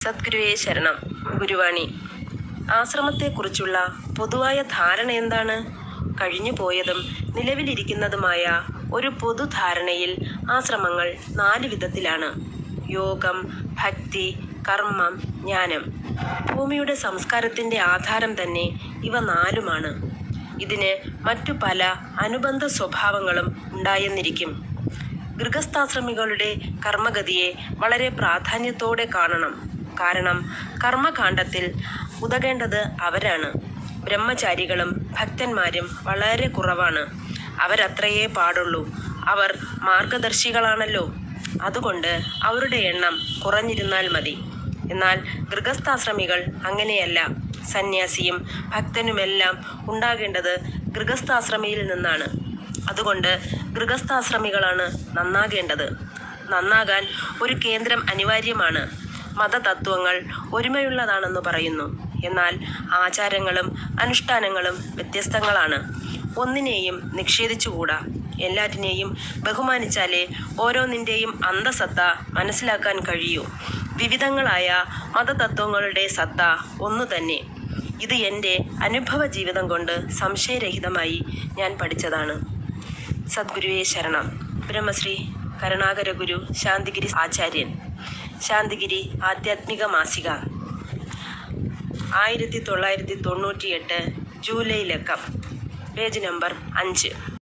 സദ്ഗുരുവേ ശരണം ഗുരുവാണി ആശ്രമത്തെക്കുറിച്ചുള്ള പൊതുവായ ധാരണ എന്താണ് കഴിഞ്ഞു പോയതും നിലവിലിരിക്കുന്നതുമായ ഒരു പൊതുധാരണയിൽ ആശ്രമങ്ങൾ നാല് വിധത്തിലാണ് യോഗം ഭക്തി കർമ്മം ജ്ഞാനം ഭൂമിയുടെ സംസ്കാരത്തിൻ്റെ ആധാരം തന്നെ ഇവ നാലുമാണ് ഇതിന് മറ്റു പല അനുബന്ധ സ്വഭാവങ്ങളും ഉണ്ടായെന്നിരിക്കും ഗൃഹസ്ഥാശ്രമികളുടെ കർമ്മഗതിയെ വളരെ പ്രാധാന്യത്തോടെ കാണണം കാരണം കർമ്മകാണ്ഡത്തിൽ ഉതകേണ്ടത് അവരാണ് ബ്രഹ്മചാരികളും ഭക്തന്മാരും വളരെ കുറവാണ് അവരത്രയേ പാടുള്ളൂ അവർ മാർഗദർശികളാണല്ലോ അതുകൊണ്ട് അവരുടെ എണ്ണം കുറഞ്ഞിരുന്നാൽ മതി എന്നാൽ ഗൃഹസ്ഥാശ്രമികൾ അങ്ങനെയല്ല സന്യാസിയും ഭക്തനുമെല്ലാം ഉണ്ടാകേണ്ടത് ഗൃഹസ്ഥാശ്രമിയിൽ നിന്നാണ് അതുകൊണ്ട് ഗൃഹസ്ഥാശ്രമികളാണ് നന്നാകേണ്ടത് നന്നാകാൻ ഒരു കേന്ദ്രം അനിവാര്യമാണ് മതതത്വങ്ങൾ ഒരുമയുള്ളതാണെന്ന് പറയുന്നു എന്നാൽ ആചാരങ്ങളും അനുഷ്ഠാനങ്ങളും വ്യത്യസ്തങ്ങളാണ് ഒന്നിനെയും നിഷേധിച്ചുകൂടാ എല്ലാറ്റിനെയും ബഹുമാനിച്ചാലേ ഓരോന്നിൻ്റെയും അന്തസത്ത മനസ്സിലാക്കാൻ കഴിയൂ വിവിധങ്ങളായ മതതത്വങ്ങളുടെ സത്ത ഒന്നു തന്നെ ഇത് എൻ്റെ അനുഭവ ജീവിതം കൊണ്ട് സംശയരഹിതമായി ഞാൻ പഠിച്ചതാണ് സദ്ഗുരുവേ ശരണം ബ്രഹ്മശ്രീ കരുണാകര ഗുരു ശാന്തിഗിരി ആചാര്യൻ ശാന്തിഗിരി ആധ്യാത്മിക മാസിക ആയിരത്തി തൊള്ളായിരത്തി തൊണ്ണൂറ്റിയെട്ട് ജൂലൈ ലക്കം പേജ് നമ്പർ അഞ്ച്